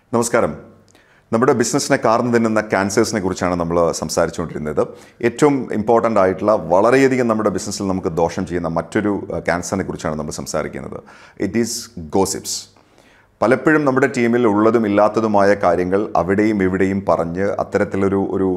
നമസ്കാരം നമ്മുടെ ബിസിനസ്സിനെ കാർന്നു തിന്നുന്ന ക്യാൻസേഴ്സിനെ കുറിച്ചാണ് നമ്മൾ സംസാരിച്ചുകൊണ്ടിരുന്നത് ഏറ്റവും ഇമ്പോർട്ടൻ്റ് ആയിട്ടുള്ള വളരെയധികം നമ്മുടെ ബിസിനസ്സിൽ നമുക്ക് ദോഷം ചെയ്യുന്ന മറ്റൊരു ക്യാൻസറിനെ കുറിച്ചാണ് നമ്മൾ സംസാരിക്കുന്നത് ഇറ്റ് ഈസ് ഗോസിപ്സ് പലപ്പോഴും നമ്മുടെ ടീമിൽ ഉള്ളതും ഇല്ലാത്തതുമായ കാര്യങ്ങൾ അവിടെയും ഇവിടെയും പറഞ്ഞ് അത്തരത്തിലൊരു ഒരു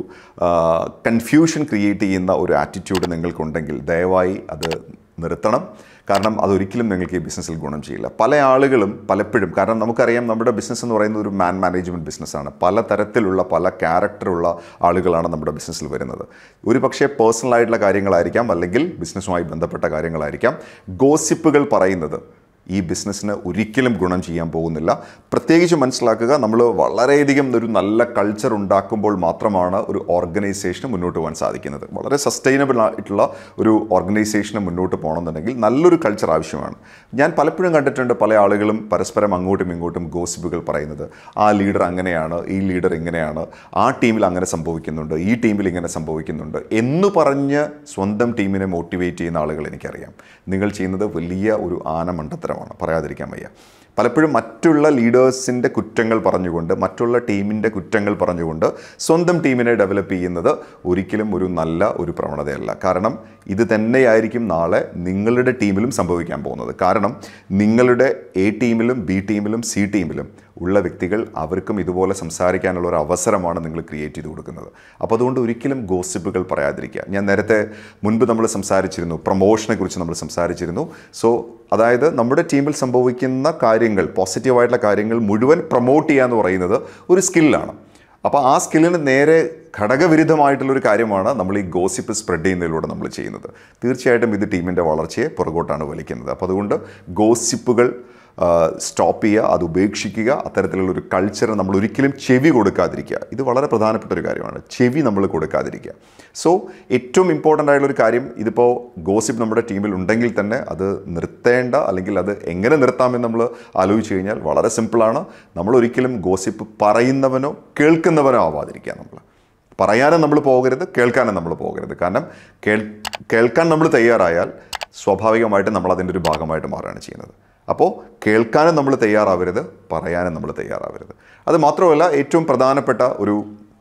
കൺഫ്യൂഷൻ ക്രിയേറ്റ് ചെയ്യുന്ന ഒരു ആറ്റിറ്റ്യൂഡ് നിങ്ങൾക്കുണ്ടെങ്കിൽ ദയവായി അത് നിർത്തണം കാരണം അതൊരിക്കലും നിങ്ങൾക്ക് ഈ ബിസിനസ്സിൽ ഗുണം ചെയ്യില്ല പല ആളുകളും പലപ്പോഴും കാരണം നമുക്കറിയാം നമ്മുടെ ബിസിനസ് എന്ന് പറയുന്നത് ഒരു മാൻ മാനേജ്മെൻറ്റ് ബിസിനസ്സാണ് പല തരത്തിലുള്ള പല ക്യാരക്ടറുള്ള ആളുകളാണ് നമ്മുടെ ബിസിനസ്സിൽ വരുന്നത് ഒരു പക്ഷേ പേഴ്സണൽ ആയിട്ടുള്ള കാര്യങ്ങളായിരിക്കാം അല്ലെങ്കിൽ ബിസിനസ്സുമായി ബന്ധപ്പെട്ട കാര്യങ്ങളായിരിക്കാം ഗോസിപ്പുകൾ പറയുന്നത് ഈ ബിസിനസ്സിന് ഒരിക്കലും ഗുണം ചെയ്യാൻ പോകുന്നില്ല പ്രത്യേകിച്ച് മനസ്സിലാക്കുക നമ്മൾ വളരെയധികം ഒരു നല്ല കൾച്ചർ ഉണ്ടാക്കുമ്പോൾ മാത്രമാണ് ഒരു ഓർഗനൈസേഷന് മുന്നോട്ട് പോകാൻ സാധിക്കുന്നത് വളരെ സസ്റ്റൈനബിൾ ആയിട്ടുള്ള ഒരു ഓർഗനൈസേഷന് മുന്നോട്ട് പോകണമെന്നുണ്ടെങ്കിൽ നല്ലൊരു കൾച്ചർ ആവശ്യമാണ് ഞാൻ പലപ്പോഴും കണ്ടിട്ടുണ്ട് പല ആളുകളും പരസ്പരം അങ്ങോട്ടും ഇങ്ങോട്ടും ഗോസിപ്പുകൾ പറയുന്നത് ആ ലീഡർ അങ്ങനെയാണ് ഈ ലീഡർ ഇങ്ങനെയാണ് ആ ടീമിൽ അങ്ങനെ സംഭവിക്കുന്നുണ്ട് ഈ ടീമിൽ ഇങ്ങനെ സംഭവിക്കുന്നുണ്ട് എന്ന് പറഞ്ഞ് സ്വന്തം ടീമിനെ മോട്ടിവേറ്റ് ചെയ്യുന്ന ആളുകൾ എനിക്കറിയാം നിങ്ങൾ ചെയ്യുന്നത് വലിയ ഒരു ആനമണ്ടത്തരമാണ് പറയാതിരിക്കാൻ വയ്യ പലപ്പോഴും മറ്റുള്ള ലീഡേഴ്സിൻ്റെ കുറ്റങ്ങൾ പറഞ്ഞുകൊണ്ട് മറ്റുള്ള ടീമിൻ്റെ കുറ്റങ്ങൾ പറഞ്ഞുകൊണ്ട് സ്വന്തം ടീമിനെ ഡെവലപ്പ് ചെയ്യുന്നത് ഒരിക്കലും ഒരു നല്ല ഒരു പ്രവണതയല്ല കാരണം ഇത് തന്നെയായിരിക്കും നാളെ നിങ്ങളുടെ ടീമിലും സംഭവിക്കാൻ പോകുന്നത് കാരണം നിങ്ങളുടെ എ ടീമിലും ബി ടീമിലും സി ടീമിലും ഉള്ള വ്യക്തികൾ അവർക്കും ഇതുപോലെ സംസാരിക്കാനുള്ള ഒരു അവസരമാണ് നിങ്ങൾ ക്രിയേറ്റ് ചെയ്ത് കൊടുക്കുന്നത് അപ്പോൾ അതുകൊണ്ട് ഒരിക്കലും ഗോസിപ്പുകൾ പറയാതിരിക്കുക ഞാൻ നേരത്തെ മുൻപ് നമ്മൾ സംസാരിച്ചിരുന്നു പ്രൊമോഷനെ കുറിച്ച് നമ്മൾ സംസാരിച്ചിരുന്നു സോ അതായത് നമ്മുടെ ടീമിൽ സംഭവിക്കുന്ന കാര്യങ്ങൾ പോസിറ്റീവായിട്ടുള്ള കാര്യങ്ങൾ മുഴുവൻ പ്രൊമോട്ട് ചെയ്യുക എന്ന് പറയുന്നത് ഒരു സ്കില്ലാണ് അപ്പോൾ ആ സ്കില്ലിന് നേരെ ഘടകവിരുദ്ധമായിട്ടുള്ളൊരു കാര്യമാണ് നമ്മൾ ഈ ഗോസിപ്പ് സ്പ്രെഡ് ചെയ്യുന്നതിലൂടെ നമ്മൾ ചെയ്യുന്നത് തീർച്ചയായിട്ടും ഇത് ടീമിൻ്റെ വളർച്ചയെ പുറകോട്ടാണ് വലിക്കുന്നത് അപ്പോൾ അതുകൊണ്ട് ഗോസിപ്പുകൾ സ്റ്റോപ്പ് ചെയ്യുക അത് ഉപേക്ഷിക്കുക അത്തരത്തിലുള്ള ഒരു കൾച്ചർ നമ്മൾ ഒരിക്കലും ചെവി കൊടുക്കാതിരിക്കുക ഇത് വളരെ പ്രധാനപ്പെട്ട ഒരു കാര്യമാണ് ചെവി നമ്മൾ കൊടുക്കാതിരിക്കുക സോ ഏറ്റവും ഇമ്പോർട്ടൻ്റ് ആയിട്ടുള്ള ഒരു കാര്യം ഇതിപ്പോൾ ഗോസിപ്പ് നമ്മുടെ ടീമിൽ ഉണ്ടെങ്കിൽ തന്നെ അത് നിർത്തേണ്ട അല്ലെങ്കിൽ അത് എങ്ങനെ നിർത്താമെന്ന് നമ്മൾ ആലോചിച്ച് കഴിഞ്ഞാൽ വളരെ സിമ്പിളാണ് നമ്മൾ ഒരിക്കലും ഗോസിപ്പ് പറയുന്നവനോ കേൾക്കുന്നവനോ ആവാതിരിക്കുക നമ്മൾ പറയാനും നമ്മൾ പോകരുത് കേൾക്കാനും നമ്മൾ പോകരുത് കാരണം കേൾ കേൾക്കാൻ നമ്മൾ തയ്യാറായാൽ സ്വാഭാവികമായിട്ട് നമ്മൾ അതിൻ്റെ ഒരു ഭാഗമായിട്ട് മാറുകയാണ് ചെയ്യുന്നത് അപ്പോൾ കേൾക്കാനും നമ്മൾ തയ്യാറാവരുത് പറയാനും നമ്മൾ തയ്യാറാവരുത് അത് മാത്രമല്ല ഏറ്റവും പ്രധാനപ്പെട്ട ഒരു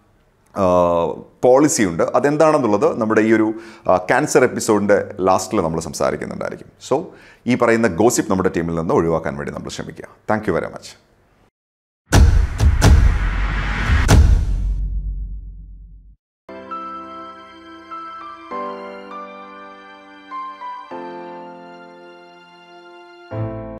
പോളിസി ഉണ്ട് അതെന്താണെന്നുള്ളത് നമ്മുടെ ഈ ഒരു ക്യാൻസർ എപ്പിസോഡിൻ്റെ ലാസ്റ്റിൽ നമ്മൾ സംസാരിക്കുന്നുണ്ടായിരിക്കും സോ ഈ പറയുന്ന ഗോസിപ്പ് നമ്മുടെ ടീമിൽ നിന്ന് ഒഴിവാക്കാൻ വേണ്ടി നമ്മൾ ശ്രമിക്കുക താങ്ക് യു വെരി മച്ച്